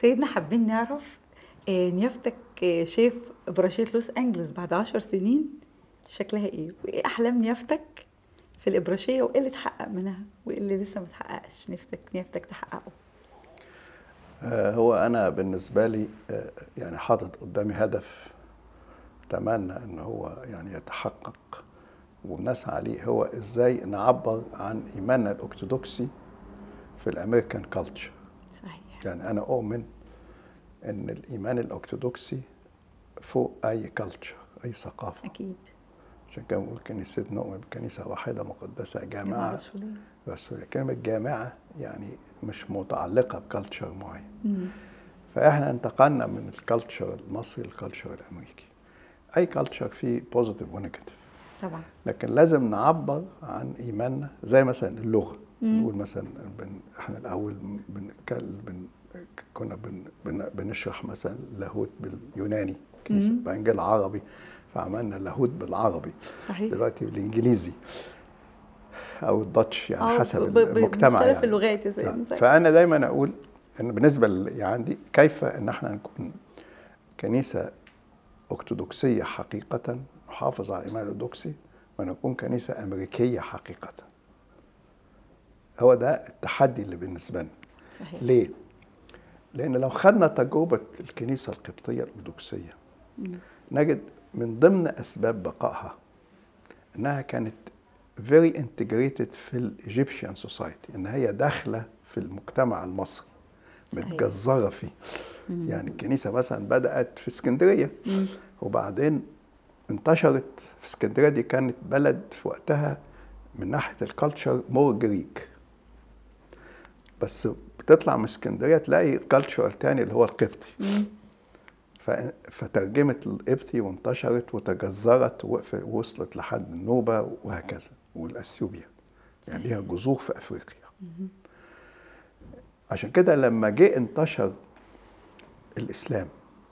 سيدنا حابين نعرف آه، نيافتك آه، شايف إبراشية لوس أنجلوس بعد عشر سنين شكلها إيه؟ وإيه أحلام نيافتك في الإبراشية وإيه اللي اتحقق منها وإيه اللي لسه ما اتحققش نيافتك نيافتك تحققه؟ آه، هو انا بالنسبه لي آه، يعني حاطط قدامي هدف اتمنى ان هو يعني يتحقق ونسعى عليه هو ازاي نعبر عن ايماننا الارثوذكسي في الامريكان كلتشر صحيح يعني انا اؤمن ان الايمان الارثوذكسي فوق اي كلتشر اي ثقافه أكيد عشان كده بنقول كنيستنا نؤمن بكنيسه واحده مقدسه جماعة جامعه رسولية رسوليه كلمه جامعه يعني مش متعلقه بكلتشر معين مم. فاحنا انتقلنا من الكالتشر المصري للكالتشر الامريكي اي كالتشر فيه بوزيتيف ونيجاتيف طبعا لكن لازم نعبر عن ايماننا زي مثلا اللغه مم. نقول مثلا بن احنا الاول بنتكلم بن كنا بن بن بنشرح مثلا لاهوت باليوناني كنيسه مم. بعدين جه العربي فعملنا لاهوت بالعربي صحيح دلوقتي بالانجليزي او الداتش يعني آه، حسب ب- ب- المجتمع بمختلف يعني اللغات يا سيدنا يعني صحيح. فانا دايما اقول ان بالنسبه اللي عندي كيف ان احنا نكون كنيسه ارثوذكسيه حقيقه نحافظ على الايمان الارثوذكسي ونكون كنيسه امريكيه حقيقه هو ده التحدي اللي بالنسبه لنا صحيح ليه لان لو خدنا تجربه الكنيسه القبطيه الارثوذكسيه مم. نجد من ضمن اسباب بقائها انها كانت very integrated في الايجيبشن سوسايتي ان هي داخله في المجتمع المصري صحيح. متجذره فيه مم. يعني الكنيسه مثلا بدات في اسكندريه مم. وبعدين انتشرت في اسكندريه دي كانت بلد في وقتها من ناحيه الكالتشر مور جريك بس بتطلع من اسكندريه تلاقي كالتشر تاني اللي هو القبطي مم. ف- فترجمت القبطي وانتشرت وتجذرت ووقف- ووصلت لحد النوبة وهكذا والأثيوبيا يعني ليها جذور في أفريقيا عشان كده لما جه انتشر الإسلام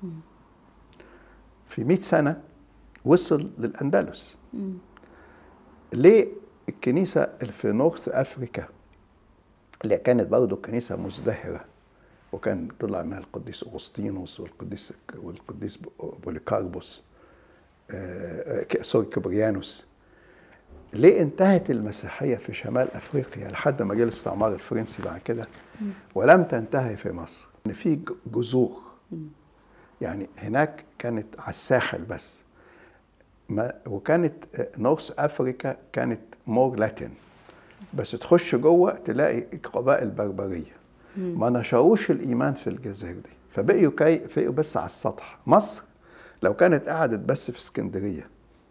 في 100 سنة وصل للأندلس مم. ليه الكنيسة اللي في نورث أفريكا اللي كانت برضه كنيسة مزدهرة وكان طلع منها القديس أغسطينوس والقديس والقديس بوليكاربوس آه، آه، سوري كبريانوس ليه انتهت المسيحية في شمال أفريقيا لحد ما جه الاستعمار الفرنسي بعد كده ولم تنتهي في مصر إن في ج- جذور يعني هناك كانت على الساحل بس ما وكانت آه، نورث افريكا كانت مور لاتين بس تخش جوه تلاقي قبائل بربريه ما نشروش الايمان في الجزائر دي فبقيوا كي بقيوا بس على السطح مصر لو كانت قعدت بس في اسكندريه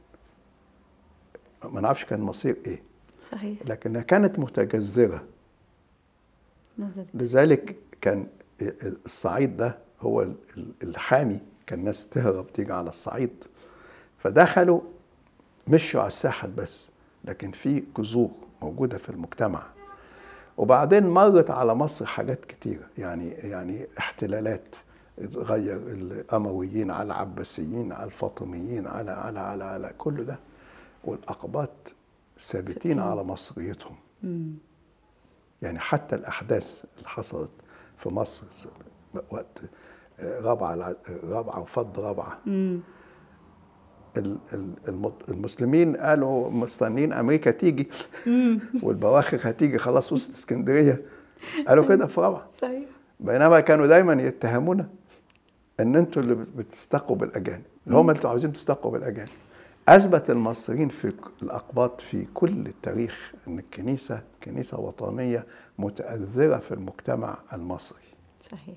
ما نعرفش كان مصير ايه صحيح لكنها كانت متجذره نزلت لذلك كان الصعيد ده هو ال- ال- الحامي كان الناس تهرب تيجي على الصعيد فدخلوا مشوا على الساحل بس لكن في جذور موجوده في المجتمع وبعدين مرت على مصر حاجات كتيره يعني يعني احتلالات اتغير الامويين على العباسيين على الفاطميين على على على على كل ده والاقباط ثابتين ثابتين. على مصريتهم مم. يعني حتى الأحداث اللي حصلت في مصر س- وقت آه، رابعة الع- رابعة وفض رابعة مم. ال- ال- المط- المسلمين قالوا مستنيين أمريكا تيجي والبواخر هتيجي خلاص وسط اسكندرية قالوا كده في رابعة صحيح بينما كانوا دايما يتهمونا ان انتوا اللي بتستقوا بالاجانب هم اللي عاوزين تستقوا بالاجانب اثبت المصريين في ك- الاقباط في كل التاريخ ان الكنيسه كنيسه وطنيه متاثره في المجتمع المصري صحيح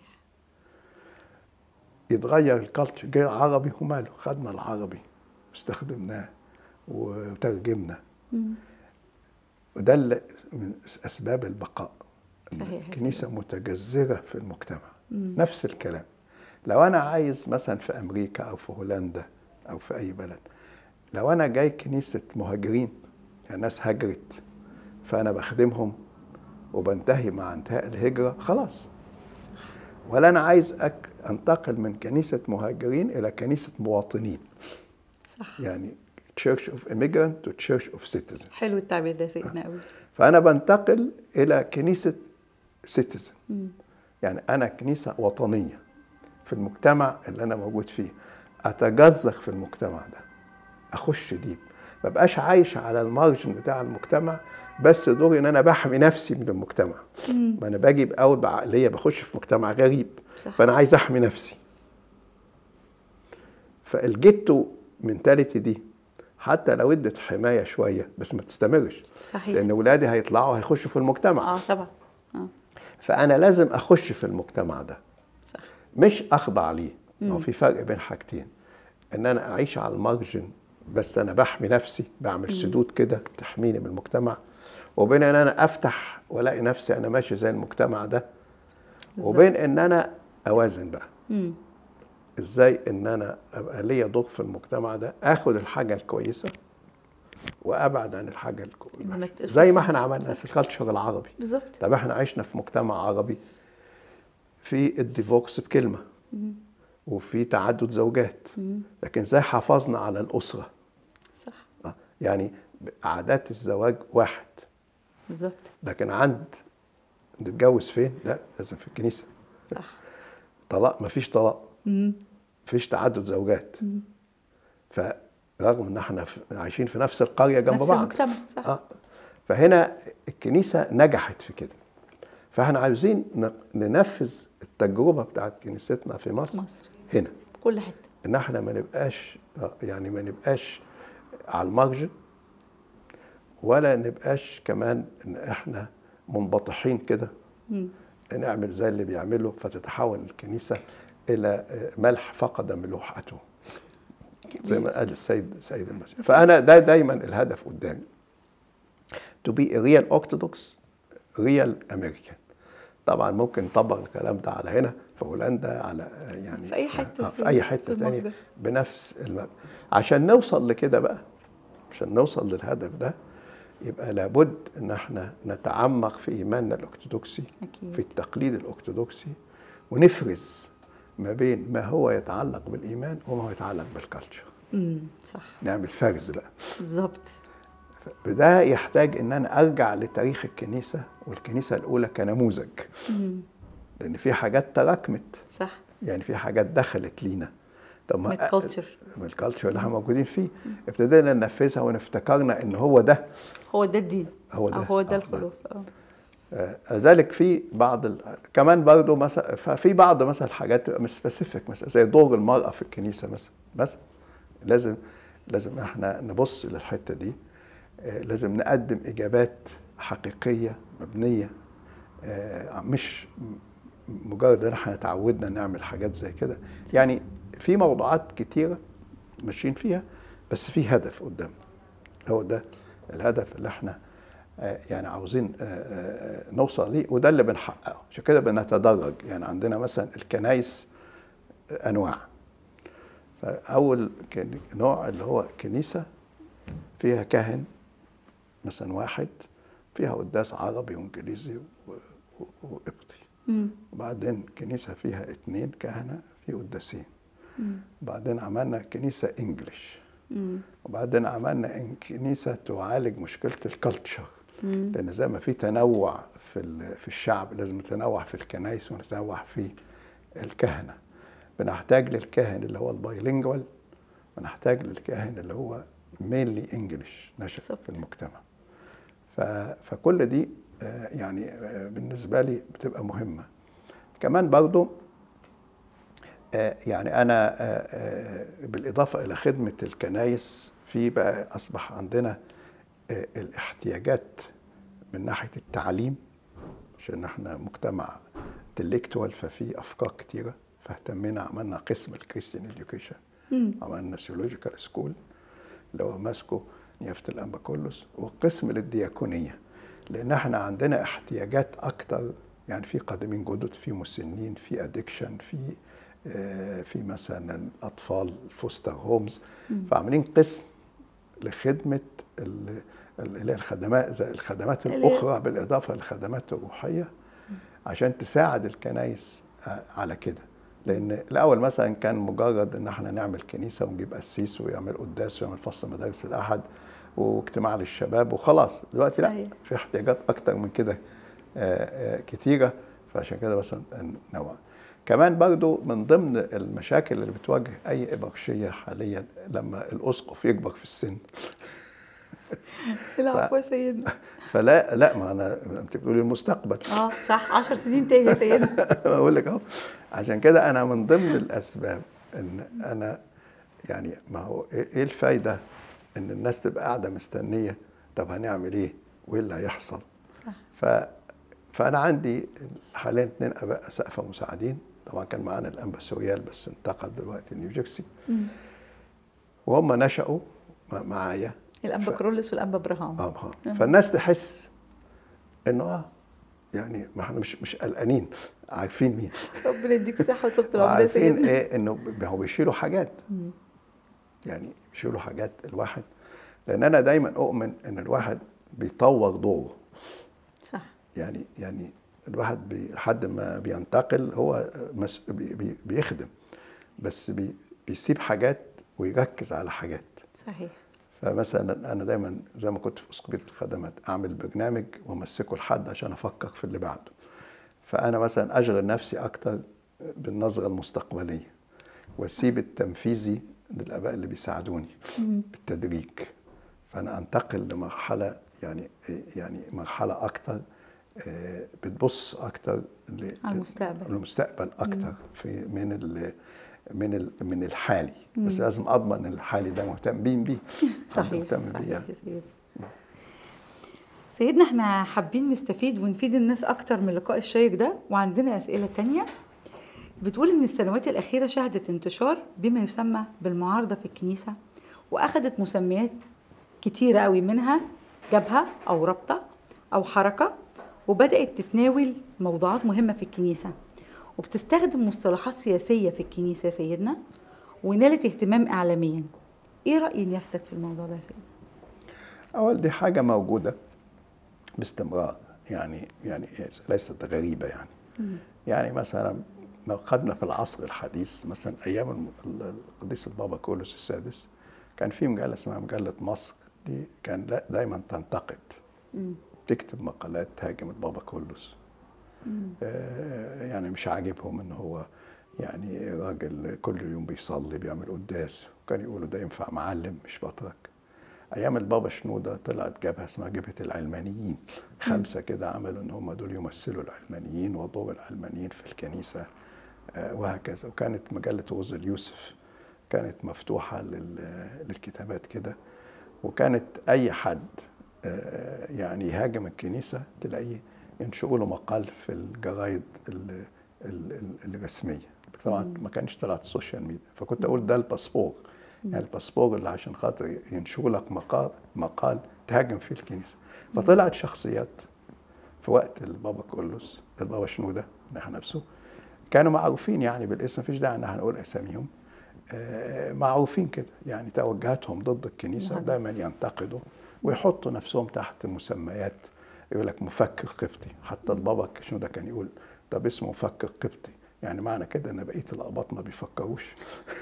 يتغير الكالتشر جه العربي وماله خدنا العربي واستخدمناه وترجمنا مم. وده اللي من اسباب البقاء إن صحيح. الكنيسه متجذره في المجتمع مم. نفس الكلام لو انا عايز مثلا في امريكا او في هولندا او في اي بلد لو انا جاي كنيسه مهاجرين يعني ناس هاجرت فانا بخدمهم وبنتهي مع انتهاء الهجره خلاص ولا انا عايز أك انتقل من كنيسه مهاجرين الى كنيسه مواطنين صح يعني Church of Immigrant to Church of Citizens حلو التعبير ده سيدنا قوي فأنا بنتقل إلى كنيسة سيتيزن مم. يعني انا كنيسه وطنيه في المجتمع اللي انا موجود فيه اتجذر في المجتمع ده اخش ديب ما بقاش عايش على المارجن بتاع المجتمع بس دوري ان انا بحمي نفسي من المجتمع ما انا باجي باول بعقليه بخش في مجتمع غريب صح. فانا عايز احمي نفسي فالجيتو منتاليتي دي حتى لو ادت حمايه شويه بس ما تستمرش صحيح لان ولادي هيطلعوا هيخشوا في المجتمع اه طبعا اه فانا لازم اخش في المجتمع ده صح مش اخضع ليه ما هو في فرق بين حاجتين ان انا اعيش على المارجن بس انا بحمي نفسي بعمل سدود كده تحميني من المجتمع وبين ان انا افتح والاقي نفسي انا ماشي زي المجتمع ده وبين ان انا اوازن بقى امم ازاي ان انا ابقى ليا دور في المجتمع ده اخد الحاجه الكويسه وابعد عن الحاجه إن ما الكويسه زي ما احنا تخصص. عملنا في الكالتشر العربي بالظبط طب احنا عشنا في مجتمع عربي في الديفورس بكلمه وفي تعدد زوجات لكن ازاي حافظنا على الاسره صح آه، يعني عادات الزواج واحد بالظبط لكن عند نتجوز فين لا لازم في الكنيسه صح طلاق مفيش طلاق امم مفيش تعدد زوجات فرغم ان احنا في- عايشين في نفس القريه جنب نفس بعض المجتمع صح اه فهنا الكنيسه نجحت في كده فاحنا عاوزين ن- ننفذ التجربه بتاعت كنيستنا في مصر مصر هنا كل حته ان احنا ما نبقاش آه، يعني ما نبقاش على المارجن ولا نبقاش كمان ان احنا منبطحين كده مم. نعمل زي اللي بيعمله فتتحول الكنيسه الى آه، ملح فقد ملوحته زي ما قال السيد سيد المسيح فانا ده دايما الهدف قدامي to be a real orthodox real American طبعا ممكن نطبق الكلام ده على هنا في هولندا على آه، يعني في أي حتة آه، في- في اي في حته المجد. تانية بنفس المبنى عشان نوصل لكده بقى عشان نوصل للهدف ده يبقى لابد ان احنا نتعمق في ايماننا الارثوذكسي أكيد. في التقليد الارثوذكسي ونفرز ما بين ما هو يتعلق بالايمان وما هو يتعلق بالكالتشر امم صح نعمل فرز بقى بالظبط ده يحتاج ان انا ارجع لتاريخ الكنيسه والكنيسه الاولى كنموذج امم لان في حاجات تراكمت صح يعني في حاجات دخلت لينا طب من الكالتشر من الكالتشر اللي احنا موجودين فيه ابتدينا ننفذها ونفتكرنا ان هو ده هو ده الدين هو ده. أو هو ده آه، الخلوف اه آه، لذلك في بعض ال... كمان برضه مثلا ففي بعض مثلا الحاجات تبقى سبيسيفيك مثلا زي دور المرأة في الكنيسة مثلا مثلا لازم لازم احنا نبص للحتة دي آه، لازم نقدم إجابات حقيقية مبنية آه، مش م- مجرد ان احنا اتعودنا نعمل حاجات زي كده يعني في موضوعات كتيرة ماشيين فيها بس في هدف قدامنا هو ده الهدف اللي احنا آه، يعني عاوزين آه، آه، نوصل ليه وده اللي بنحققه عشان كده بنتدرج يعني عندنا مثلا الكنايس آه، انواع فاول كن- نوع اللي هو كنيسه فيها كاهن مثلا واحد فيها قداس عربي وانجليزي و- و- وقبطي امم وبعدين كنيسه فيها اتنين كهنه في قداسين امم بعدين عملنا كنيسه انجلش امم وبعدين عملنا إن- كنيسه تعالج مشكله الكالتشر امم لان زي ما في تنوع في ال- في الشعب لازم نتنوع في الكنائس ونتنوع في الكهنه بنحتاج للكاهن اللي هو البايلينجوال ونحتاج للكاهن اللي هو مينلي انجلش نشأ بالظبط. في المجتمع ف... فكل دي آه، يعني آه، بالنسبه لي بتبقى مهمه كمان برضو آه، يعني انا آه، آه، بالاضافه الى خدمه الكنايس في بقى اصبح عندنا آه، الاحتياجات من ناحيه التعليم عشان احنا مجتمع انتلكتوال ففي افكار كتيره فاهتمينا عملنا قسم الكريستيان اديوكيشن امم عملنا سيولوجيكال سكول اللي هو ماسكه نيافه الانبا كولوس وقسم للدياكونيه لان احنا عندنا احتياجات اكتر يعني في قادمين جدد في مسنين في ادكشن في آه، في مثلا الاطفال فوستر هومز فعاملين قسم لخدمه ال- ال- اللي هي الخدمات زي الخدمات اللي هي- الاخرى بالاضافه للخدمات الروحيه عشان تساعد الكنايس آه، على كده لان الاول مثلا كان مجرد ان احنا نعمل كنيسه ونجيب قسيس ويعمل قداس ويعمل فصل مدارس الاحد واجتماع للشباب وخلاص دلوقتي لا صحيح. في احتياجات اكتر من كده آه، آه، كتيره فعشان كده بس نوع كمان برضو من ضمن المشاكل اللي بتواجه اي ابرشيه حاليا لما الاسقف يكبر في السن العفو يا سيدنا فلا لا ما انا انت بتقولي المستقبل اه صح 10 سنين تاني يا سيدنا بقول لك اهو عشان كده انا من ضمن الاسباب ان انا يعني ما هو ايه إيه الفايده ان الناس تبقى قاعده مستنيه طب هنعمل ايه وايه اللي هيحصل صح ف فانا عندي حاليا اثنين اباء سقفه مساعدين طبعا كان معانا الانبا سوريال بس انتقل دلوقتي نيوجيرسي مم. وهم نشأوا مع- معايا الانبا ف- كرولس والانبا ابراهام اه ها. فالناس تحس انه اه يعني ما احنا مش مش قلقانين عارفين مين ربنا يديك الصحه وطول العمر يا وعارفين سيدنا ايه انه ب- هو بيشيلوا حاجات مم. يعني بيشيلوا حاجات الواحد لان انا دايما اؤمن ان الواحد بيطور دوره صح يعني يعني الواحد بي- لحد ما بينتقل هو مس بي بي بيخدم بس بي بيسيب حاجات ويركز على حاجات صحيح فمثلا انا دايما زي ما كنت في اسقفيه الخدمات اعمل برنامج وامسكه لحد عشان افكر في اللي بعده فانا مثلا اشغل نفسي اكتر بالنظره المستقبليه واسيب التنفيذي للاباء اللي بيساعدوني مم. بالتدريج فانا انتقل لمرحله يعني يعني مرحله اكتر آه، بتبص اكتر ل- على المستقبل. المستقبل اكتر في من ال من ال من الحالي بس لازم اضمن ان الحالي ده مهتمين بيه حد صحيح مهتم صحيح بيه يعني. يا سيدنا سيدنا احنا حابين نستفيد ونفيد الناس اكتر من اللقاء الشيق ده وعندنا اسئله تانية بتقول ان السنوات الاخيره شهدت انتشار بما يسمى بالمعارضه في الكنيسه واخذت مسميات كتيره قوي منها جبهه او رابطه او حركه وبدات تتناول موضوعات مهمه في الكنيسه وبتستخدم مصطلحات سياسيه في الكنيسه يا سيدنا ونالت اهتمام اعلاميا ايه راي نيافتك في الموضوع ده يا سيدنا اول دي حاجه موجوده باستمرار يعني يعني ليست غريبه يعني يعني مثلا لو خدنا في العصر الحديث مثلا ايام الم- ال- القديس البابا كولوس السادس كان في مجله اسمها مجله مصر دي كان لا- دايما تنتقد مم. تكتب مقالات تهاجم البابا كولوس آه، يعني مش عاجبهم ان هو يعني راجل كل يوم بيصلي بيعمل قداس وكان يقولوا ده ينفع معلم مش بطرك ايام البابا شنوده طلعت جبهه اسمها جبهه العلمانيين خمسه كده عملوا ان هم دول يمثلوا العلمانيين ودور العلمانيين في الكنيسه آه، وهكذا وكانت مجله غوز اليوسف كانت مفتوحه لل- للكتابات كده وكانت اي حد آه، يعني يهاجم الكنيسه تلاقيه ينشئوا له مقال في الجرايد ال- ال- ال- الرسميه طبعا ما كانش طلعت السوشيال ميديا فكنت اقول ده الباسبور يعني الباسبور اللي عشان خاطر ينشئوا لك مقال مقال تهاجم فيه الكنيسه فطلعت شخصيات في وقت البابا كولوس البابا شنوده نحن نفسه كانوا معروفين يعني بالاسم مفيش داعي ان احنا نقول اساميهم آه، معروفين كده يعني توجهاتهم ضد الكنيسه نعم. دايما ينتقدوا ويحطوا نفسهم تحت مسميات يقول لك مفكر قبطي حتى البابا شنوده كان يقول طب اسمه مفكر قبطي يعني معنى كده ان بقيه الاباط ما بيفكروش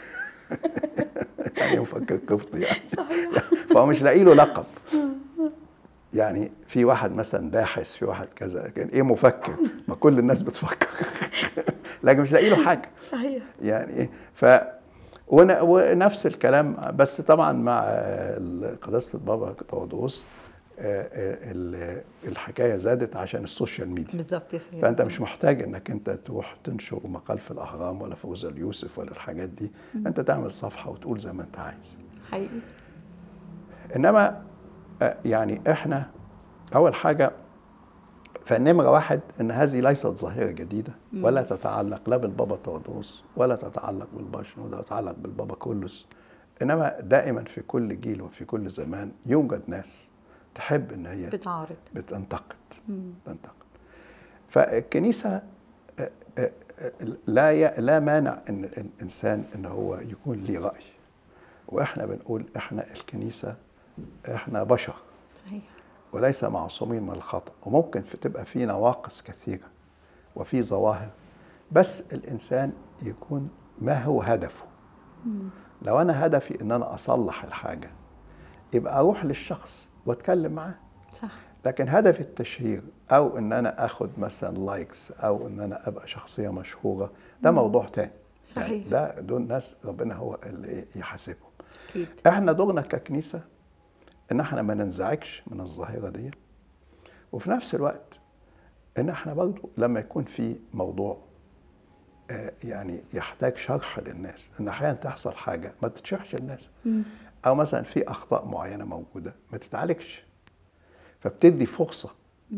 يعني إيه مفكر قبطي يعني فهو مش لاقي له لقب يعني في واحد مثلا باحث في واحد كذا كان ايه مفكر ما كل الناس بتفكر لكن مش لاقي له حاجه صحيح يعني ايه ف ون- ونفس الكلام بس طبعا مع ال- قداسه البابا تودوس آه، آه، ال- الحكايه زادت عشان السوشيال ميديا بالظبط يا سيدنا فانت مش محتاج انك انت تروح تنشر مقال في الاهرام ولا في وزا اليوسف ولا الحاجات دي انت تعمل صفحه وتقول زي ما انت عايز حقيقي انما آه، يعني احنا اول حاجه فالنمرة واحد ان هذه ليست ظاهرة جديدة ولا تتعلق لا بالبابا تودوس ولا تتعلق بالبابا شنودة ولا تتعلق بالبابا كولوس انما دائما في كل جيل وفي كل زمان يوجد ناس تحب ان هي بتعارض بتنتقد مم. تنتقد فالكنيسة آه، آه، آه، لا ي- لا مانع ان الانسان ان هو يكون ليه رأي واحنا بنقول احنا الكنيسة احنا بشر صحيح وليس معصومين من الخطأ وممكن في تبقى في نواقص كثيرة وفي ظواهر بس الإنسان يكون ما هو هدفه لو أنا هدفي إن أنا أصلح الحاجة يبقى أروح للشخص وأتكلم معاه صح لكن هدف التشهير او ان انا اخد مثلا لايكس او ان انا ابقى شخصيه مشهوره ده موضوع تاني صحيح. يعني ده دول ناس ربنا هو اللي يحاسبهم اكيد احنا دورنا ككنيسه ان احنا ما ننزعجش من الظاهره دي وفي نفس الوقت ان احنا برضو لما يكون في موضوع آه، يعني يحتاج شرح للناس ان احيانا تحصل حاجه ما تتشرحش للناس او مثلا في اخطاء معينه موجوده ما تتعالجش فبتدي فرصه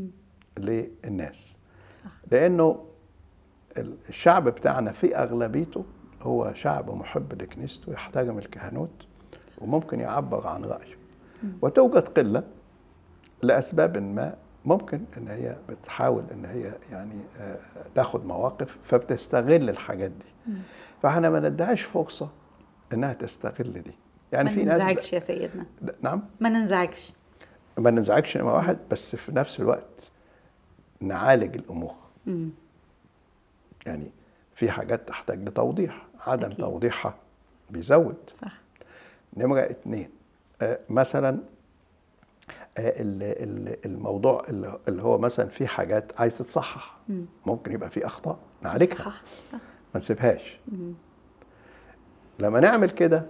للناس صح. لانه ال- الشعب بتاعنا في اغلبيته هو شعب محب لكنيسته يحترم الكهنوت وممكن يعبر عن رايه وتوجد قله لاسباب ما ممكن ان هي بتحاول ان هي يعني آه، تاخد مواقف فبتستغل الحاجات دي فاحنا ما نديهاش فرصه انها تستغل دي يعني ما في ناس ننزعجش يا سيدنا د- نعم ما ننزعجش ما ننزعجش نمرة واحد بس في نفس الوقت نعالج الامور مم. يعني في حاجات تحتاج لتوضيح عدم أكيد. توضيحها بيزود صح نمرة اتنين آه، مثلا آه، ال- ال- الموضوع اللي اللي هو مثلا في حاجات عايز تتصحح مم. ممكن يبقى في اخطاء نعالجها صح صح ما نسيبهاش مم. لما نعمل كده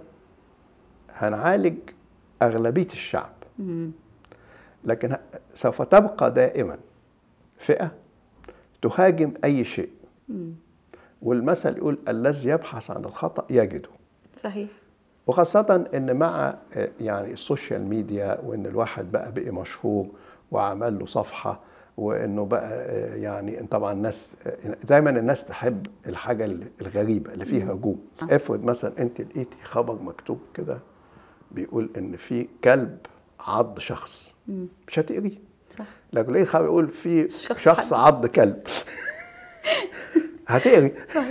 هنعالج اغلبيه الشعب مم. لكن ه- سوف تبقى دائما فئه تهاجم اي شيء مم. والمثل يقول الذي يبحث عن الخطا يجده صحيح وخاصة إن مع آه، يعني السوشيال ميديا وإن الواحد بقى بقي مشهور وعمل له صفحة وإنه بقى آه، يعني طبعا الناس آه، دايما الناس تحب الحاجة ال- الغريبة اللي فيها هجوم آه. افرض مثلا أنت لقيتي خبر مكتوب كده بيقول إن في كلب عض شخص مم. مش هتقريه صح لكن لقيت خبر يقول في شخص شخص حد. عض كلب هتقري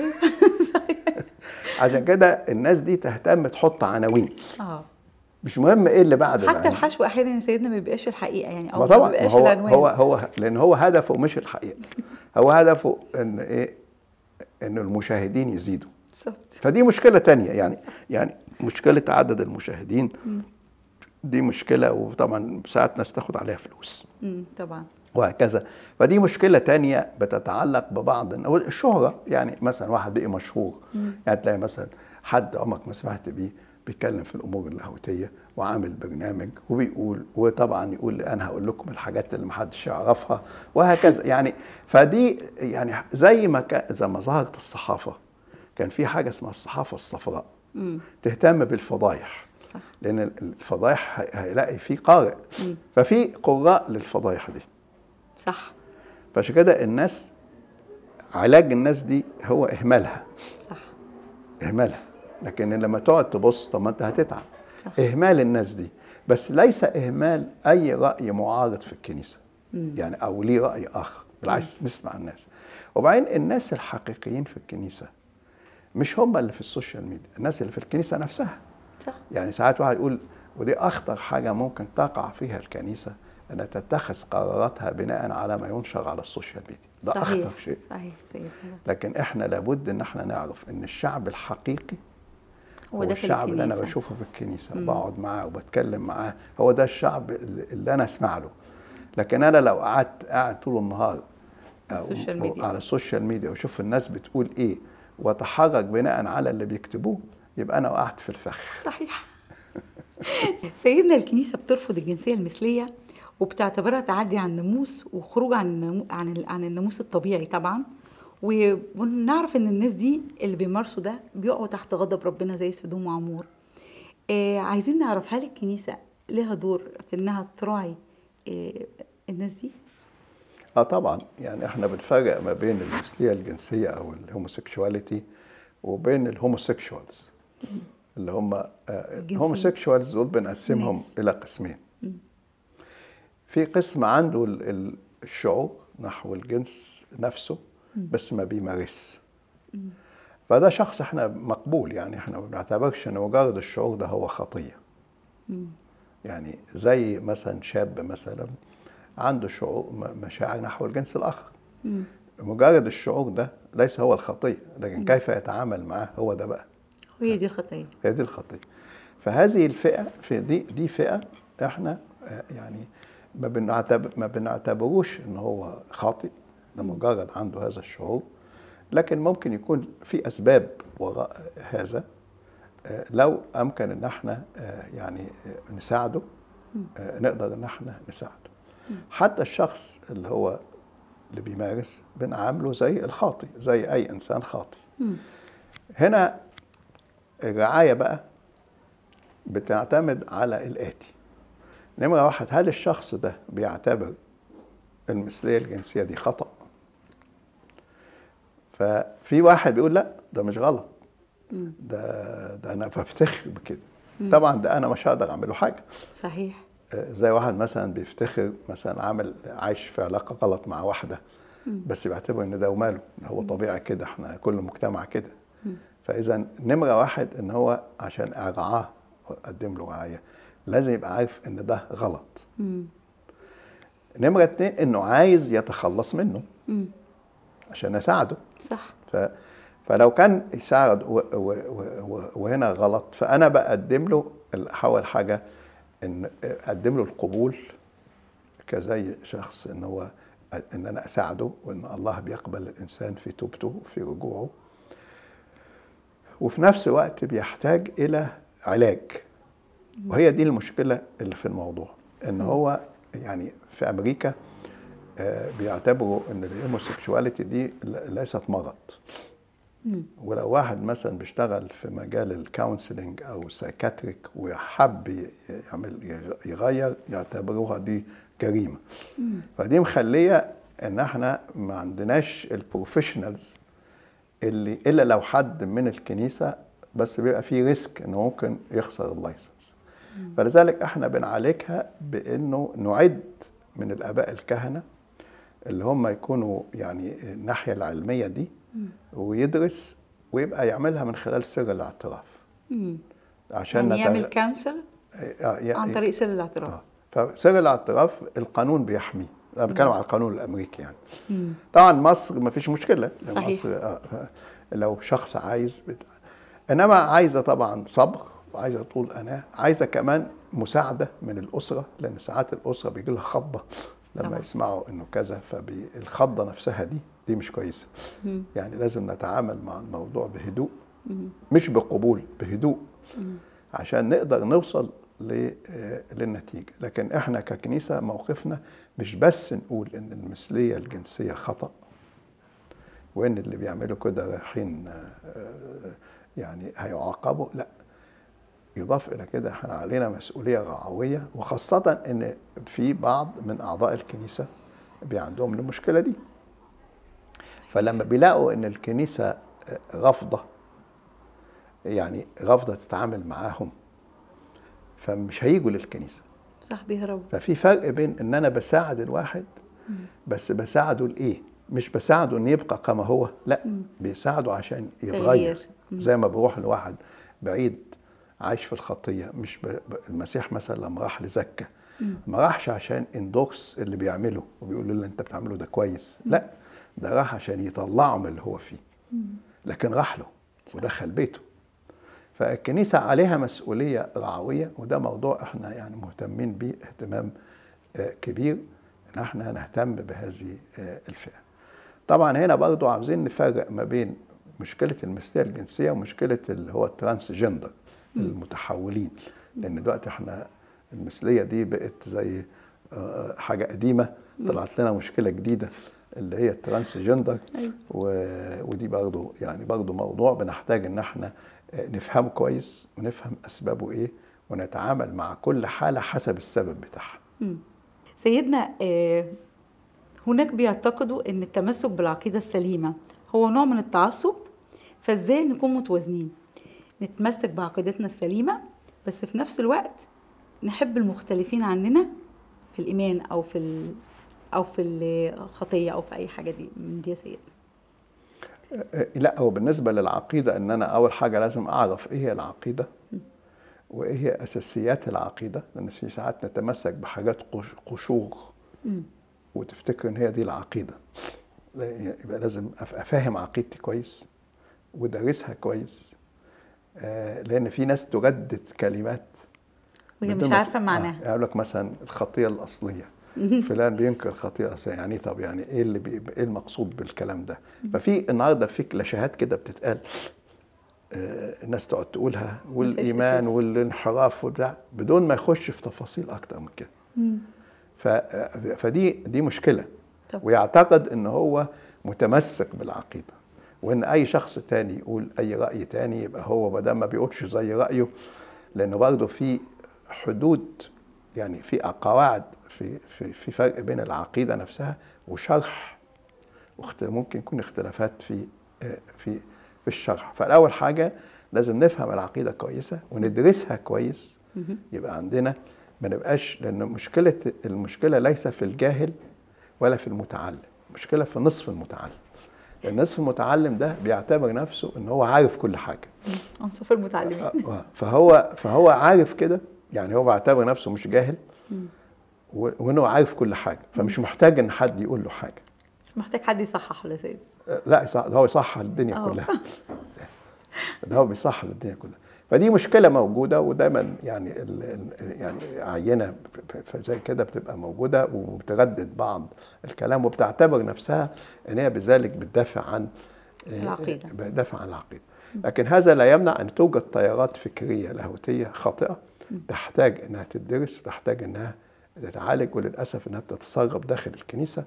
عشان كده الناس دي تهتم تحط عناوين اه مش مهم ايه اللي بعد حتى العنوان. الحشو احيانا يا سيدنا ما بيبقاش الحقيقه يعني او ما ما طبعا ما بيبقاش هو العنوان هو هو لان هو هدفه مش الحقيقه هو هدفه ان ايه ان المشاهدين يزيدوا بالظبط فدي مشكله تانية يعني يعني مشكله عدد المشاهدين دي مشكله وطبعا ساعات ناس تاخد عليها فلوس مم. طبعا وهكذا فدي مشكله تانية بتتعلق ببعض الشهره يعني مثلا واحد بقي مشهور يعني تلاقي مثلا حد عمرك ما سمعت بيه بيتكلم في الامور اللاهوتيه وعامل برنامج وبيقول وطبعا يقول انا هقول لكم الحاجات اللي محدش يعرفها وهكذا يعني فدي يعني زي ما كان زي ما ظهرت الصحافه كان في حاجه اسمها الصحافه الصفراء مم. تهتم بالفضايح صح لان الفضايح هي- هيلاقي في قارئ مم. ففي قراء للفضايح دي صح فعشان كده الناس علاج الناس دي هو اهمالها صح اهمالها لكن لما تقعد تبص طب ما انت هتتعب صح. اهمال الناس دي بس ليس اهمال اي راي معارض في الكنيسه يعني او ليه راي اخر بالعكس نسمع الناس وبعدين الناس الحقيقيين في الكنيسه مش هم اللي في السوشيال ميديا الناس اللي في الكنيسه نفسها صح يعني ساعات واحد يقول ودي اخطر حاجه ممكن تقع فيها الكنيسه انها تتخذ قراراتها بناء على ما ينشر على السوشيال ميديا ده صحيح. اخطر شيء صحيح سيدنا لكن احنا لابد ان احنا نعرف ان الشعب الحقيقي هو هو ده في الشعب اللي انا الكنيسة. بشوفه في الكنيسه وبقعد معاه وبتكلم معاه هو ده الشعب اللي اللي انا اسمع له لكن انا لو قعدت قاعد طول النهار أو- السوشيال أو ميديا. على السوشيال ميديا واشوف الناس بتقول ايه واتحرك بناء على اللي بيكتبوه يبقى انا وقعت في الفخ صحيح سيدنا الكنيسة بترفض الجنسية المثلية وبتعتبرها تعدي عن الناموس وخروج عن النامو- عن ال- عن الناموس الطبيعي طبعا و- ونعرف ان الناس دي اللي بيمارسوا ده بيقعوا تحت غضب ربنا زي سدوم وعمور آه عايزين نعرف هل الكنيسة لها دور في انها تراعي آه الناس دي اه طبعا يعني احنا بنفرق ما بين المثليه الجنسيه او الهوموسيكشواليتي وبين الهوموسيكشوالز اللي هم الهوموسيكشوالز دول بنقسمهم ناس. الى قسمين في قسم عنده ال- ال- الشعور نحو الجنس نفسه بس ما بيمارس فده شخص احنا مقبول يعني احنا ما بنعتبرش ان مجرد الشعور ده هو خطيه يعني زي مثلا شاب مثلا عنده شعور م- مشاعر نحو الجنس الاخر مجرد الشعور ده ليس هو الخطيه لكن كيف يتعامل معاه هو ده بقى وهي دي الخطية هي دي الخطيه فهذه الفئه في دي دي فئه احنا آه، يعني ما بنعتبر ما بنعتبروش ان هو خاطئ ده مجرد عنده هذا الشعور لكن ممكن يكون في اسباب وراء هذا آه، لو امكن ان احنا آه، يعني آه، نساعده آه، نقدر ان احنا نساعده حتى الشخص اللي هو اللي بيمارس بنعامله زي الخاطئ زي اي انسان خاطئ مم. هنا الرعايه بقى بتعتمد على الاتي نمره واحد هل الشخص ده بيعتبر المثليه الجنسيه دي خطا ففي واحد بيقول لا ده مش غلط مم. ده ده انا بفتخر بكده طبعا ده انا مش هقدر اعمل له حاجه صحيح آه، زي واحد مثلا بيفتخر مثلا عامل عايش في علاقه غلط مع واحده بس بيعتبر ان ده وماله إن هو طبيعي كده احنا كل مجتمع كده فاذا نمره واحد ان هو عشان ارعاه واقدم له رعايه لازم يبقى عارف ان ده غلط مم. نمره اتنين انه عايز يتخلص منه مم. عشان اساعده صح ف فلو كان يساعد و و و وهنا غلط فانا بقدم له احاول حاجه ان اقدم له القبول كزي شخص ان هو ان انا اساعده وان الله بيقبل الانسان في توبته وفي رجوعه وفي نفس الوقت بيحتاج الى علاج وهي دي المشكله اللي في الموضوع ان هو يعني في امريكا آه، بيعتبروا ان الهوموسيكشواليتي دي ل- ليست مرض مم. ولو واحد مثلا بيشتغل في مجال الكونسلنج او سايكاتريك وحب ي- يعمل يغ- يغير يعتبروها دي جريمه فدي مخليه ان احنا ما عندناش البروفيشنالز اللي الا لو حد من الكنيسه بس بيبقى فيه ريسك انه ممكن يخسر اللايسنس فلذلك احنا بنعالجها بانه نعد من الاباء الكهنه اللي هم يكونوا يعني الناحيه العلميه دي ويدرس ويبقى يعملها من خلال سر الاعتراف مم. عشان يعني يعمل نتغ- كونسل آه، يع- عن طريق سر الاعتراف آه. فسر الاعتراف القانون بيحميه انا بتكلم على القانون الامريكي يعني مم. طبعا مصر ما فيش مشكله لأن صحيح. مصر آه ف- لو شخص عايز بت... انما عايزه طبعا صبر وعايزه طول اناه عايزه كمان مساعده من الاسره لان ساعات الاسره بيجي لها خضه لما طبعا. يسمعوا انه كذا فالخضه نفسها دي دي مش كويسه مم. يعني لازم نتعامل مع الموضوع بهدوء مم. مش بقبول بهدوء مم. عشان نقدر نوصل ل- آه، للنتيجة لكن احنا ككنيسة موقفنا مش بس نقول ان المثلية الجنسية خطأ وان اللي بيعملوا كده رايحين آه، يعني هيعاقبوا لا يضاف الى كده احنا علينا مسؤولية رعوية وخاصة ان في بعض من اعضاء الكنيسة بي عندهم المشكلة دي فلما بيلاقوا ان الكنيسة آه، رافضة يعني رافضة تتعامل معاهم فمش هيجوا للكنيسة صح بيهربوا ففي فرق بين ان انا بساعد الواحد بس بساعده لايه مش بساعده ان يبقى كما هو لا بيساعده عشان يتغير تغيير. زي ما بروح لواحد بعيد عايش في الخطيه مش ب... ب- المسيح مثلا لما راح لزكا ما راحش عشان اندورس اللي بيعمله وبيقول له اللي انت بتعمله ده كويس لا ده راح عشان يطلعه من اللي هو فيه لكن راح له ودخل بيته فالكنيسة عليها مسؤولية رعوية وده موضوع احنا يعني مهتمين بيه اهتمام آه، كبير ان احنا نهتم بهذه آه، الفئة طبعا هنا برضو عاوزين نفرق ما بين مشكلة المثلية الجنسية ومشكلة اللي هو الترانس جندر المتحولين لان دلوقتي احنا المثلية دي بقت زي آه، حاجة قديمة طلعت لنا مشكلة جديدة اللي هي الترانس جندر أيوة. و- ودي برضو يعني برضو موضوع بنحتاج ان احنا آه، نفهمه كويس ونفهم اسبابه ايه ونتعامل مع كل حالة حسب السبب بتاعها مم. سيدنا آه، هناك بيعتقدوا ان التمسك بالعقيده السليمه هو نوع من التعصب فازاي نكون متوازنين نتمسك بعقيدتنا السليمه بس في نفس الوقت نحب المختلفين عننا في الايمان او في ال... او في الخطيه او في اي حاجه دي من دي يا سيدنا آه، لا هو بالنسبة للعقيدة ان انا اول حاجة لازم اعرف ايه هي العقيدة وايه هي اساسيات العقيدة لان في ساعات نتمسك بحاجات قش- قشور مم. وتفتكر ان هي دي العقيده لا، يبقى لازم أف- افهم عقيدتي كويس ودارسها كويس آه، لان في ناس تردد كلمات وهي بدون مش ما- عارفه آه، معناها يقول لك مثلا الخطيه الاصليه فلان بينكر خطيئه يعني طب يعني ايه اللي بي ايه المقصود بالكلام ده ففي النهارده في كلاشيهات كده بتتقال آه، الناس تقعد تقولها والايمان أساس. والانحراف وبتاع بدون ما يخش في تفاصيل اكتر من كده ف- فدي دي مشكله طب. ويعتقد ان هو متمسك بالعقيده وان اي شخص تاني يقول اي راي تاني يبقى هو ما دام ما بيقولش زي رايه لانه برضه في حدود يعني في قواعد في في في فرق بين العقيده نفسها وشرح واخت- ممكن يكون اختلافات في آه، في في الشرح فالاول حاجه لازم نفهم العقيده كويسه وندرسها كويس يبقى عندنا ما نبقاش لان مشكله المشكله ليس في الجاهل ولا في المتعلم المشكله في نصف المتعلم لان نصف المتعلم ده بيعتبر نفسه ان هو عارف كل حاجه انصف المتعلمين آه، فهو فهو عارف كده يعني هو بيعتبر نفسه مش جاهل و- وانه عارف كل حاجه فمش محتاج ان حد يقول له حاجه مش محتاج حد يصحح ولا سيد آه، لا يصح- ده هو يصحح الدنيا آه. كلها ده هو بيصحح الدنيا كلها فدي مشكله موجوده ودايما يعني ال ال يعني عينه ب- ب- زي كده بتبقى موجوده وبتردد بعض الكلام وبتعتبر نفسها ان هي بذلك بتدافع عن آه، العقيدة. بتدافع عن العقيده لكن هذا لا يمنع ان توجد تيارات فكريه لاهوتيه خاطئه تحتاج انها تدرس وتحتاج انها تتعالج وللاسف انها بتتسرب داخل الكنيسه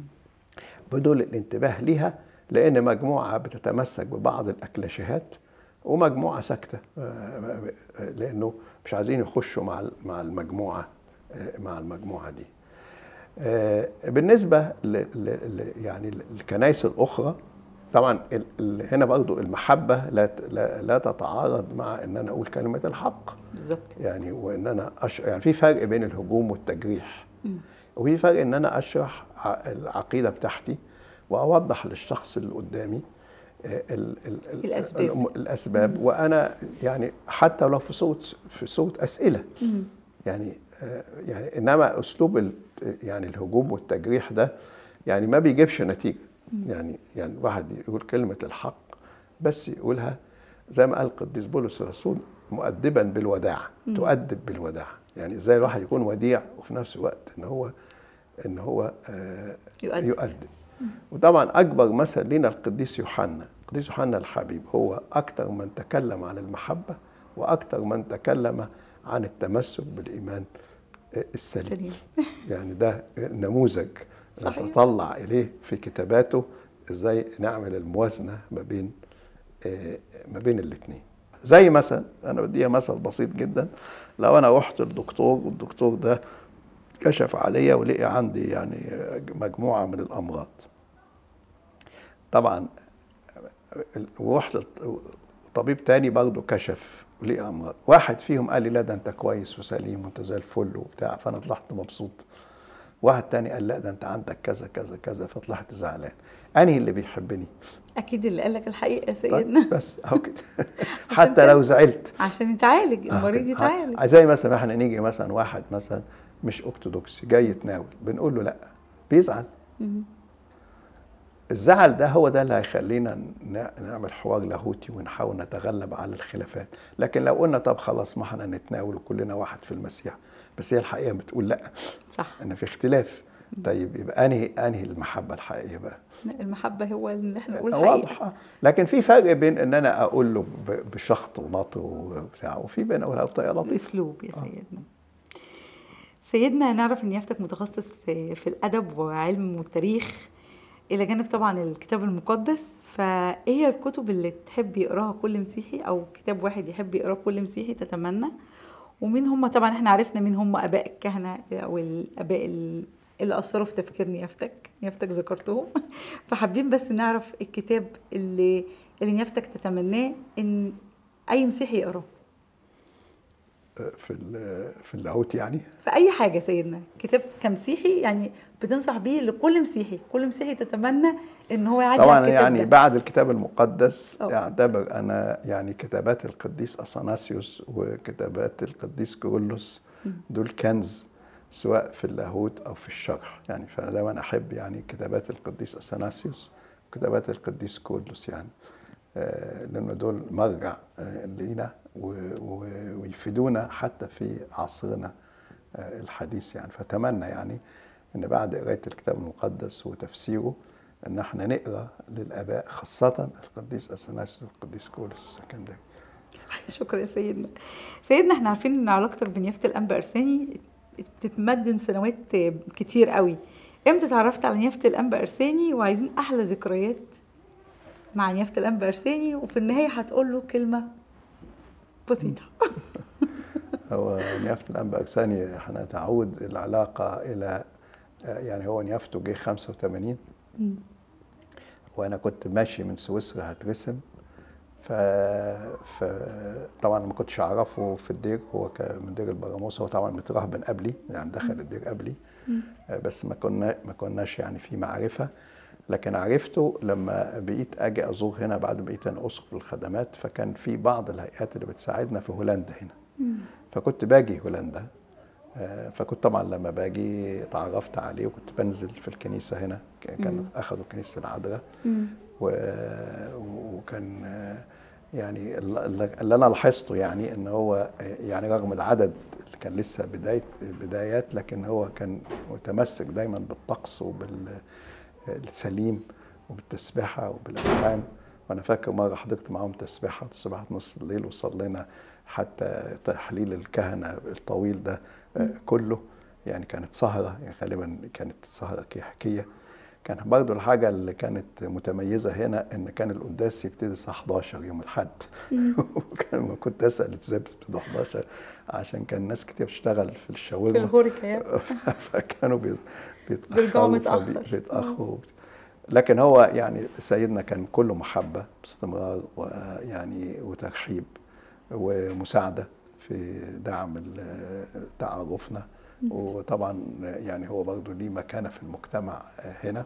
بدون الانتباه ليها لان مجموعه بتتمسك ببعض الاكلاشيهات ومجموعه ساكته آه، آه، لانه مش عايزين يخشوا مع مع المجموعه آه، مع المجموعه دي. آه، بالنسبه ل ل ل- يعني الكنائس الاخرى طبعا ال- ال- هنا برضو المحبه لا ت- لا, لا تتعارض مع ان انا اقول كلمه الحق بالظبط يعني وان انا أش... يعني في فرق بين الهجوم والتجريح وفي فرق ان انا اشرح ع- العقيده بتاعتي واوضح للشخص اللي قدامي آه، ال... ال... ال- الأسباب. الم- الاسباب وانا يعني حتى لو في صوت في صوت اسئله يعني آه، يعني انما اسلوب ال... يعني الهجوم والتجريح ده يعني ما بيجيبش نتيجه يعني يعني واحد يقول كلمه الحق بس يقولها زي ما قال القديس بولس الرسول مؤدبا بالوداع تؤدب بالوداع يعني ازاي الواحد يكون وديع وفي نفس الوقت ان هو ان هو آه، يؤدب. يؤدب وطبعا اكبر مثل لنا القديس يوحنا القديس يوحنا الحبيب هو اكثر من تكلم عن المحبه واكثر من تكلم عن التمسك بالايمان آه، السليم سليم يعني ده نموذج صحيح. نتطلع اليه في كتاباته ازاي نعمل الموازنه ما بين آه، ما بين الاثنين زي مثلا انا بديها مثل بسيط جدا لو انا رحت للدكتور والدكتور ده كشف عليا ولقي عندي يعني مجموعه من الامراض طبعا ورحت طبيب تاني برضه كشف ولقي امراض واحد فيهم قال لي لا ده انت كويس وسليم وانت زي الفل وبتاع فانا طلعت مبسوط واحد تاني قال لا ده انت عندك كذا كذا كذا فطلعت زعلان انهي اللي بيحبني اكيد اللي قال لك الحقيقه يا طيب سيدنا بس اهو كده حتى لو زعلت عشان يتعالج آه المريض كده. يتعالج آه، زي مثلا احنا نيجي مثلا واحد مثلا مش ارثوذكسي جاي يتناول بنقول له لا بيزعل مم. الزعل ده هو ده اللي هيخلينا ن- نعمل حوار لاهوتي ونحاول نتغلب على الخلافات لكن لو قلنا طب خلاص ما احنا نتناول وكلنا واحد في المسيح بس هي الحقيقه بتقول لا صح ان في اختلاف طيب يبقى انهي انهي المحبه الحقيقيه بقى المحبه هو اللي احنا نقول الحقيقه واضحه لكن في فرق بين ان انا اقول له ب- بشخط ونطر وبتاع وفي بين اقولها بطريقه لطيفه الاسلوب يا سيدنا سيدنا نعرف ان يافتك متخصص في في الادب وعلم والتاريخ الى جانب طبعا الكتاب المقدس فايه هي الكتب اللي تحب يقراها كل مسيحي او كتاب واحد يحب يقراه كل مسيحي تتمنى ومين هم طبعا احنا عرفنا مين هم اباء الكهنه او الاباء ال- اللي اثروا في تفكير نيافتك نيافتك ذكرتهم فحابين بس نعرف الكتاب اللي اللي نيافتك تتمناه ان اي مسيحي يقراه في ال- في اللاهوت يعني في اي حاجه سيدنا كتاب كمسيحي يعني بتنصح بيه لكل مسيحي كل مسيحي تتمنى ان هو يعدي على طبعا الكتاب يعني ده. بعد الكتاب المقدس أه. اعتبر انا يعني كتابات القديس اثناسيوس وكتابات القديس كيرلس دول كنز سواء في اللاهوت او في الشرح يعني فانا دايما احب يعني كتابات القديس اثناسيوس وكتابات القديس كيرلس يعني آه، لان دول مرجع آه، لينا و- و- ويفيدونا حتى في عصرنا آه، الحديث يعني فاتمنى يعني ان بعد قرايه الكتاب المقدس وتفسيره ان احنا نقرا للاباء خاصه القديس اثناسيوس والقديس كولوس السكندري شكرا يا سيدنا سيدنا احنا عارفين ان علاقتك بنيافه الانبا ارساني بتتمد من سنوات كتير قوي امتى اتعرفت على نيافه الانبا ارساني وعايزين احلى ذكريات مع نيافه الانبا ارساني وفي النهايه هتقول له كلمه بسيطه هو نيافه الانبا ارساني احنا تعود العلاقه الى يعني هو نيافته جه 85 مم. وانا كنت ماشي من سويسرا هترسم ف... ف طبعا ما كنتش اعرفه في الدير هو كان من دير البراموس هو طبعا مترهبن قبلي يعني دخل الدير قبلي مم. بس ما كنا ما كناش يعني في معرفه لكن عرفته لما بقيت اجي ازور هنا بعد ما بقيت انا اسقف الخدمات فكان في بعض الهيئات اللي بتساعدنا في هولندا هنا مم. فكنت باجي هولندا آه، فكنت طبعا لما باجي اتعرفت عليه وكنت بنزل في الكنيسه هنا ك- مم. كانوا اخذوا كنيسه العذراء مم. و- وكان آه، يعني ال- اللي انا لاحظته يعني ان هو آه، يعني رغم العدد اللي كان لسه بدايه بدايات لكن هو كان متمسك دايما بالطقس وبالسليم وبالتسبيحه وبالالحان وانا فاكر مره حضرت معاهم تسبيحه تسبيحه نص الليل وصلينا حتى تحليل الكهنه الطويل ده آه، كله يعني كانت سهره يعني غالبا كانت سهره كحكيه كان برضو الحاجة اللي كانت متميزة هنا إن كان القداس يبتدي الساعة 11 يوم الأحد وكان ما كنت أسأل إزاي بتبتدي 11 عشان كان ناس كتير بتشتغل في في الشاورما الهوريكا يعني. فكانوا بيت- بيرجعوا بيتأخروا متأخر. فبي- بيتأخروا لكن هو يعني سيدنا كان كله محبة باستمرار ويعني وترحيب ومساعدة في دعم ال- تعارفنا وطبعا يعني هو برضه ليه مكانة في المجتمع هنا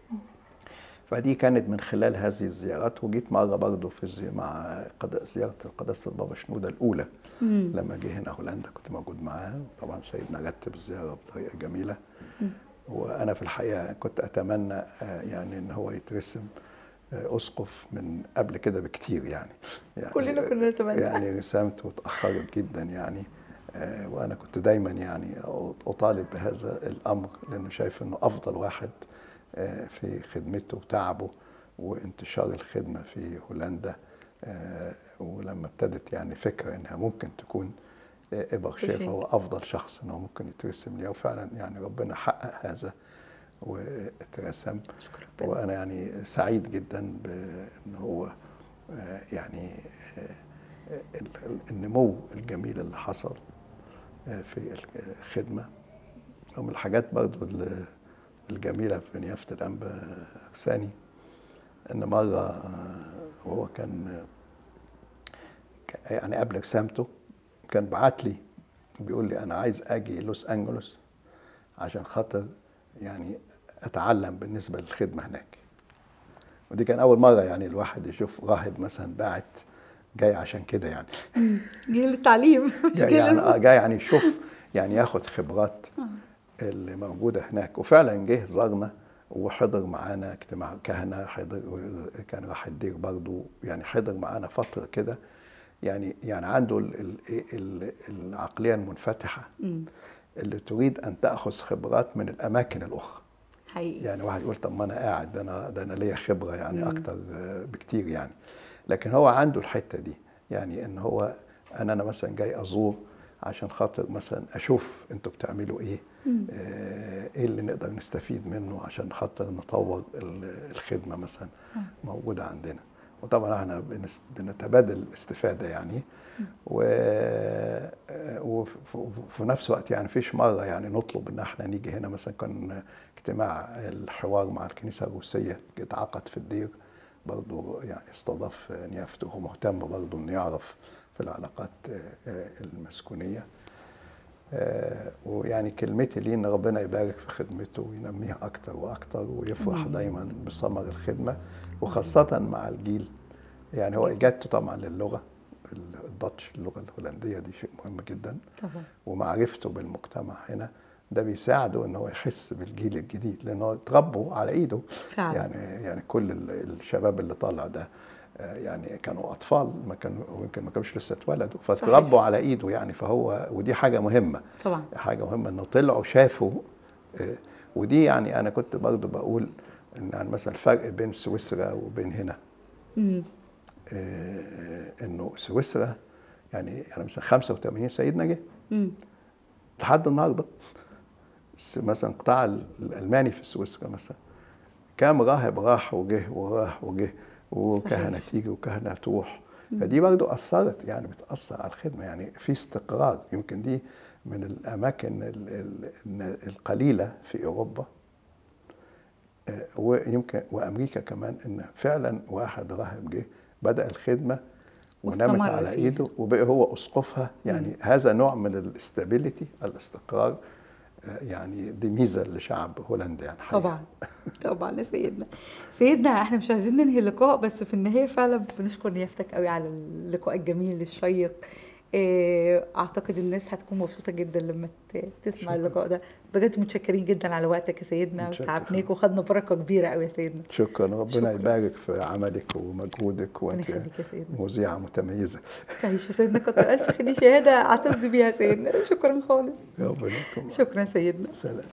فدي كانت من خلال هذه الزيارات وجيت مرة برضه في الزي... مع قد- زيارة قداسة البابا شنودة الأولى مم. لما جه هنا هولندا كنت موجود معاه طبعا سيدنا رتب الزيارة بطريقة جميلة وأنا في الحقيقة كنت أتمنى آه، يعني إن هو يترسم آه، أسقف من قبل كده بكتير يعني, يعني كلنا كنا نتمنى. يعني رسامته اتأخرت جدا يعني آه، وأنا كنت دايما يعني أطالب بهذا الأمر لأنه شايف إنه أفضل واحد آه، في خدمته وتعبه وانتشار الخدمة في هولندا آه، ولما ابتدت يعني فكرة إنها ممكن تكون آه، إبر شايف بشيء. هو أفضل شخص إنه ممكن يترسم لي وفعلا يعني ربنا حقق هذا واترسم شكرا ربنا. وانا يعني سعيد جدا بان هو آه، يعني آه، ال- ال- النمو الجميل اللي حصل آه، في الخدمه ومن الحاجات برضو ال- الجميله في نيافه الانبا ارساني ان مره آه، وهو كان ك- يعني قبل رسامته كان بعت لي بيقول لي انا عايز اجي لوس انجلوس عشان خاطر يعني اتعلم بالنسبه للخدمه هناك ودي كان اول مره يعني الواحد يشوف راهب مثلا باعت جاي عشان كده يعني جه للتعليم مش جاي جه يعني لل- آه، جاي يعني يشوف يعني ياخد خبرات اللي موجوده هناك وفعلا جه زارنا وحضر معانا اجتماع كهنه حضر كان راح الدير برضه يعني حضر معانا فتره كده يعني يعني عنده ال- ال- ال- العقليه المنفتحه مم. اللي تريد ان تاخذ خبرات من الاماكن الاخرى حقيقي يعني واحد يقول طب ما انا قاعد ده انا ده انا ليا خبره يعني مم. اكتر آه، بكتير يعني لكن هو عنده الحته دي يعني ان هو انا انا مثلا جاي ازور عشان خاطر مثلا اشوف انتوا بتعملوا ايه مم. آه، ايه اللي نقدر نستفيد منه عشان خاطر نطور ال- الخدمه مثلا موجوده عندنا وطبعا احنا بنس- بنتبادل الاستفاده يعني و آه، وف- وفي نفس الوقت يعني فيش مره يعني نطلب ان احنا نيجي هنا مثلا كان اجتماع الحوار مع الكنيسه الروسيه اتعقد في الدير برضه يعني استضاف نيافته وهو مهتم برضه انه يعرف في العلاقات آه، آه، المسكونيه آه، ويعني كلمتي ليه ان ربنا يبارك في خدمته وينميها اكتر واكتر ويفرح دايما بثمر الخدمه وخاصه مع الجيل يعني هو اجادته طبعا للغه الداتش اللغه الهولنديه دي شيء مهم جدا طبعا ومعرفته بالمجتمع هنا ده بيساعده ان هو يحس بالجيل الجديد لانه اتربوا على ايده فعلا. يعني يعني كل ال- الشباب اللي طالع ده آه، يعني كانوا اطفال ما كانوا ويمكن ما كانوش لسه اتولدوا فتربوا على ايده يعني فهو ودي حاجه مهمه طبعا حاجه مهمه انه طلعوا شافوا آه، ودي يعني انا كنت برضو بقول ان يعني مثلا الفرق بين سويسرا وبين هنا مم. آه، انه سويسرا يعني يعني مثلا 85 سيدنا جه مم. لحد النهارده س- مثلا القطاع ال- الالماني في سويسرا مثلا كام راهب راح وجه وراح وجه وكهنه تيجي وكهنه تروح فدي برضو اثرت يعني بتاثر على الخدمه يعني في استقرار يمكن دي من الاماكن ال- ال- ال- القليله في اوروبا آه، ويمكن وامريكا كمان ان فعلا واحد راهب جه بدا الخدمه ونامت واستمر على فيها. ايده وبقى هو اسقفها يعني هذا نوع من الاستابيليتي الاستقرار آه، يعني دي ميزه لشعب هولندا يعني حقيقة. طبعا طبعا يا سيدنا سيدنا احنا مش عايزين ننهي اللقاء بس في النهايه فعلا بنشكر نيافتك قوي على اللقاء الجميل الشيق إيه، اعتقد الناس هتكون مبسوطه جدا لما ت- تسمع شكراً. اللقاء ده بجد متشكرين جدا على وقتك يا سيدنا متشكر. وتعبناك وخدنا بركه كبيره قوي يا سيدنا شكرا ربنا شكراً. يبارك في عملك ومجهودك ربنا وانت يخليك يا سيدنا مذيعه متميزه تعيش يا سيدنا كتر الف خدي شهاده اعتز بيها يا سيدنا شكرا خالص ربنا يكرمك شكرا سيدنا سلام